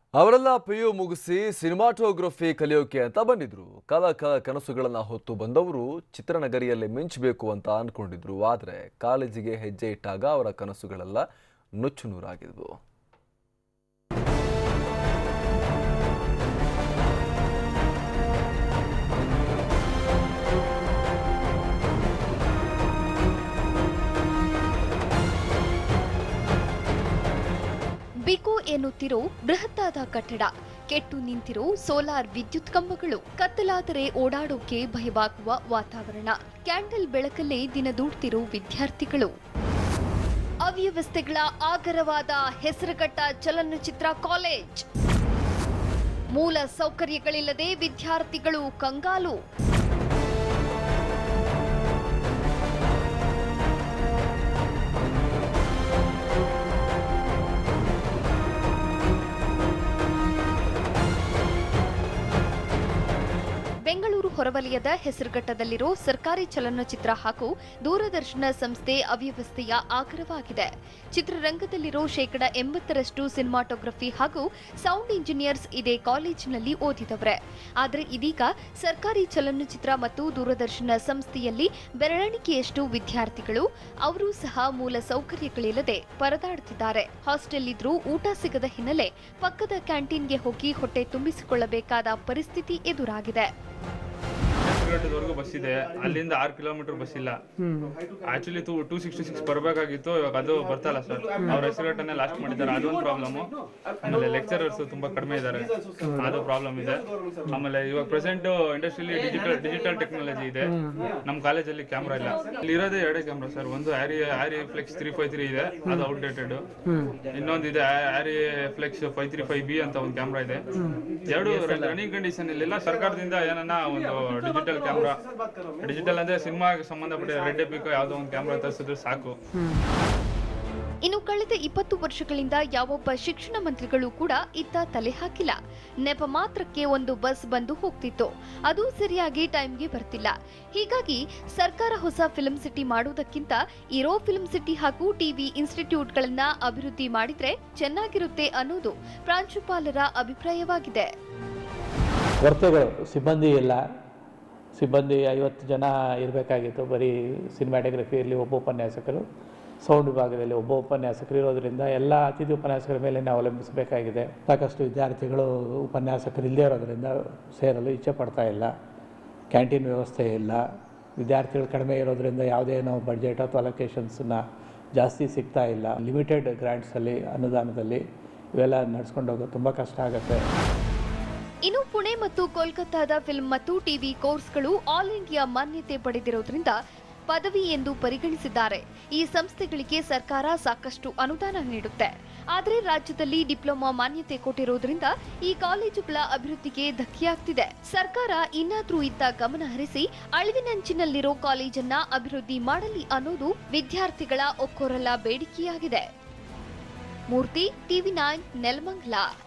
ಅವರೆಲ್ಲ P U ಮುಗಿಸಿ cinematography ಕಲಿಯೋಕೆ ಅಂತ ಬಂದಿದ್ರು ಕಲ ಕ ಕನಸುಗಳನ್ನ ಹೊತ್ತು ಬಂದವರು ಚಿತ್ರನಗರಿಯಲ್ಲಿ ಮಿಂಚಬೇಕು ಅಂತ ಅನ್ಕೊಂಡಿದ್ರು ಆದರೆ ಕಾಲೇಜಿಗೆ ಹೆಜ್ಜೆ ಇಟ್ಟಾಗ ಅವರ ಕನಸುಗಳೆಲ್ಲ ನುಚ್ಚು ನೂರಾಗಿದ್ವು ಬಿಕೋ ಎನ್ನುತ್ತಿರೋ ಬೃಹತ್ತಾದ ಕಟ್ಟಡ ಕೆಟ್ಟು ನಿಂತಿರೋ ಸೋಲಾರ್ ವಿದ್ಯುತ್ ಕಂಬಗಳು ಕತ್ತಲಾದರೆ ಓಡಾಡೋಕೆ ಭಯವಾಗುವ ವಾತಾವರಣ ಕ್ಯಾಂಡಲ್ ಬೆಳಕಲ್ಲೇ ದಿನ ದೂಡ್ತಿರೋ ವಿದ್ಯಾರ್ಥಿಗಳು ಅವ್ಯವಸ್ಥೆಗಳ ಆಗರವಾದ ಹೆಸರುಘಟ್ಟ ಚಲನಚಿತ್ರ ಕಾಲೇಜ್ ಮೂಲ ಸೌಕರ್ಯಗಳಿಲ್ಲದೆ ವಿದ್ಯಾರ್ಥಿಗಳು ಕಂಗಾಲು ಬೆಂಗಳೂರು ಹೊರವಲಯದ ಹೆಸರುಘಟ್ಟದಲ್ಲಿರೋ ಸರ್ಕಾರಿ ಚಲನಚಿತ್ರ ಹಾಗೂ ದೂರದರ್ಶನ ಸಂಸ್ಥೆ ಅವ್ಯವಸ್ಥೆಯ ಆಗರವಾಗಿದೆ ಚಿತ್ರರಂಗದಲ್ಲಿರೋ ಶೇಕಡ ಎಂಬತ್ತರಷ್ಟು ಸಿನಿಮಾಟೋಗ್ರಫಿ ಹಾಗೂ ಸೌಂಡ್ ಇಂಜಿನಿಯರ್ಸ್ ಇದೇ ಕಾಲೇಜಿನಲ್ಲಿ ಓದಿದವರೇ ಆದರೆ ಇದೀಗ ಸರ್ಕಾರಿ ಚಲನಚಿತ್ರ ಮತ್ತು ದೂರದರ್ಶನ ಸಂಸ್ಥೆಯಲ್ಲಿ ಬೆರಳೆಣಿಕೆಯಷ್ಟು ವಿದ್ಯಾರ್ಥಿಗಳು ಅವರು ಸಹ ಮೂಲ ಸೌಕರ್ಯಗಳಿಲ್ಲದೆ ಪರದಾಡುತ್ತಿದ್ದಾರೆ ಹಾಸ್ಟೆಲ್ ಇದ್ರೂ ಊಟ ಸಿಗದ ಹಿನ್ನೆಲೆ ಪಕ್ಕದ ಕ್ಯಾಂಟೀನ್ಗೆ ಹೋಗಿ ಹೊಟ್ಟೆ ತುಂಬಿಸಿಕೊಳ್ಳಬೇಕಾದ ಪರಿಸ್ಥಿತಿ ಎದುರಾಗಿದೆ ಹೆಸರುಘಟ್ಟದವರೆಗೂ ಬಸ್ ಇದೆ ಅಲ್ಲಿಂದ ಆರು ಕಿಲೋಮೀಟರ್ ಬಸ್ ಇಲ್ಲ actually two two sixty six ಬರಬೇಕಾಗಿತ್ತು ಇವಾಗ ಅದು ಬರ್ತಲ್ಲ ಸರ್ ಅವ್ರ ಹೆಸರುಘಟ್ಟನೆ ಲಾಸ್ಟ್ ಮಾಡಿದ್ದಾರೆ ಅದೊಂದು ಪ್ರಾಬ್ಲಮ್ ಆಮೇಲೆ ಲೆಕ್ಚರರ್ಸ್ ತುಂಬಾ ಕಡಿಮೆ ಇದ್ದಾರೆ ಅದು ಪ್ರಾಬ್ಲಮ್ ಇದೆ ಆಮೇಲೆ ಇವಾಗ ಪ್ರೆಸೆಂಟ್ ಇಂಡಸ್ಟ್ರಿಯಲ್ಲಿ ಡಿಜಿಟಲ್ ಡಿಜಿಟಲ್ ಟೆಕ್ನಾಲಜಿ ಇದೆ ನಮ್ಮ ಕಾಲೇಜಲ್ಲಿ ಕ್ಯಾಮ್ರಾ ಇಲ್ಲ ಇಲ್ಲಿ ಇರೋದೇ ಎರಡೇ ಕ್ಯಾಮ್ರಾ ಸರ್ ಒಂದು Arri Arriflex three five three ಇದೆ ಅದು ಔಟ್ಡೇಟೆಡ್ ಇನ್ನೊಂದು ಇದೆ Arriflex five three five B ಅಂತ ಒಂದು ಕ್ಯಾಮ್ರಾ ಇದೆ ಎರಡು ರನ್ನಿಂಗ್ ಕಂಡೀಷನ್ ಇಲ್ಲ ಸರ್ಕಾರದಿಂದ ಏನನ್ನ ಒಂದು ಡಿಜಿಟಲ್ ಕ್ಯಾಮ್ರಾ ಡಿಜಿಟಲ್ ಅಂದ್ರೆ ಸಿನಿಮಾಗೆ ಸಂಬಂಧಪಟ್ಟ ರೆಡ್ ಎಪಿಕ್ ಯಾವ್ದೋ ಒಂದು ಕ್ಯಾಮ್ರಾ ತರಿಸಿದ್ರೆ ಸಾಕು ಇನ್ನು ಕಳೆದ ಇಪ್ಪತ್ತು ವರ್ಷಗಳಿಂದ ಯಾವೊಬ್ಬ ಶಿಕ್ಷಣ ಮಂತ್ರಿಗಳು ಕೂಡ ಇತ್ತ ತಲೆ ಹಾಕಿಲ್ಲ ನೆಪ ಮಾತ್ರಕ್ಕೆ ಒಂದು ಬಸ್ ಬಂದು ಹೋಗ್ತಿತ್ತು ಅದು ಸರಿಯಾಗಿ ಟೈಮ್ಗೆ ಬರ್ತಿಲ್ಲ ಹೀಗಾಗಿ ಸರ್ಕಾರ ಹೊಸ ಫಿಲ್ಮ್ ಸಿಟಿ ಮಾಡುವುದಕ್ಕಿಂತ ಇರೋ ಫಿಲ್ಮ್ ಸಿಟಿ ಹಾಗೂ ಟಿವಿ ಇನ್ಸ್ಟಿಟ್ಯೂಟ್ಗಳನ್ನ ಅಭಿವೃದ್ಧಿ ಮಾಡಿದ್ರೆ ಚೆನ್ನಾಗಿರುತ್ತೆ ಅನ್ನೋದು ಪ್ರಾಂಶುಪಾಲರ ಅಭಿಪ್ರಾಯವಾಗಿದೆ ಕೊರತೆಗಳು ಸಿಬ್ಬಂದಿ ಇಲ್ಲ ಸಿಬ್ಬಂದಿ ಐವತ್ತು ಜನ ಇರಬೇಕಾಗಿತ್ತು ಬರೀ ಸಿನಿಮ್ಯಾಟೋಗ್ರಫಿಯಲ್ಲಿ ಒಬ್ಬ ಉಪನ್ಯಾಸಕರು ಸೌಂಡ್ ವಿಭಾಗದಲ್ಲಿ ಒಬ್ಬ ಉಪನ್ಯಾಸಕರು ಇರೋದರಿಂದ ಎಲ್ಲ ಅತಿಥಿ ಉಪನ್ಯಾಸಕರ ಮೇಲೆ ನಾವು ಅವಲಂಬಿಸಬೇಕಾಗಿದೆ ಸಾಕಷ್ಟು ವಿದ್ಯಾರ್ಥಿಗಳು ಉಪನ್ಯಾಸಕರು ಇಲ್ಲದೇ ಇರೋದರಿಂದ ಸೇರಲು ಇಚ್ಛೆ ಪಡ್ತಾ ಇಲ್ಲ ಕ್ಯಾಂಟೀನ್ ವ್ಯವಸ್ಥೆ ಇಲ್ಲ ವಿದ್ಯಾರ್ಥಿಗಳು ಕಡಿಮೆ ಇರೋದರಿಂದ ಯಾವುದೇ ನಾವು ಬಡ್ಜೆಟ್ ಅಥವಾ ಅಲೊಕೇಶನ್ಸನ್ನ ಜಾಸ್ತಿ ಸಿಗ್ತಾ ಇಲ್ಲ ಲಿಮಿಟೆಡ್ ಗ್ರ್ಯಾಂಟ್ಸಲ್ಲಿ ಅನುದಾನದಲ್ಲಿ ಇವೆಲ್ಲ ನಡ್ಸ್ಕೊಂಡು ಹೋಗೋದು ತುಂಬ ಕಷ್ಟ ಆಗುತ್ತೆ ಇನ್ನು ಪುಣೆ ಮತ್ತು ಕೋಲ್ಕತ್ತಾದ ಫಿಲ್ಮ್ ಮತ್ತು ಟಿವಿ ಕೋರ್ಸ್ಗಳು ಆಲ್ ಇಂಡಿಯಾ ಮಾನ್ಯತೆ ಪಡೆದಿರೋದ್ರಿಂದ ಪದವಿ ಎಂದು ಪರಿಗಣಿಸಿದ್ದಾರೆ ಈ ಸಂಸ್ಥೆಗಳಿಗೆ ಸರ್ಕಾರ ಸಾಕಷ್ಟು ಅನುದಾನ ನೀಡುತ್ತೆ ಆದರೆ ರಾಜ್ಯದಲ್ಲಿ ಡಿಪ್ಲೊಮಾ ಮಾನ್ಯತೆ ಕೊಟ್ಟಿರೋದ್ರಿಂದ ಈ ಕಾಲೇಜುಗಳ ಅಭಿವೃದ್ಧಿಗೆ ಧಕ್ಕೆಯಾಗ್ತಿದೆ ಸರ್ಕಾರ ಇನ್ನಾದ್ರೂ ಇತ್ತ ಗಮನ ಹರಿಸಿ ಅಳಿವಿನಂಚಿನಲ್ಲಿರೋ ಕಾಲೇಜನ್ನ ಅಭಿವೃದ್ಧಿ ಮಾಡಲಿ ಅನ್ನೋದು ವಿದ್ಯಾರ್ಥಿಗಳ ಒಕ್ಕೊರಲ ಬೇಡಿಕೆಯಾಗಿದೆ ಮೂರ್ತಿ ಟಿವಿ ನೈನ್ ನೆಲಮಂಗಲ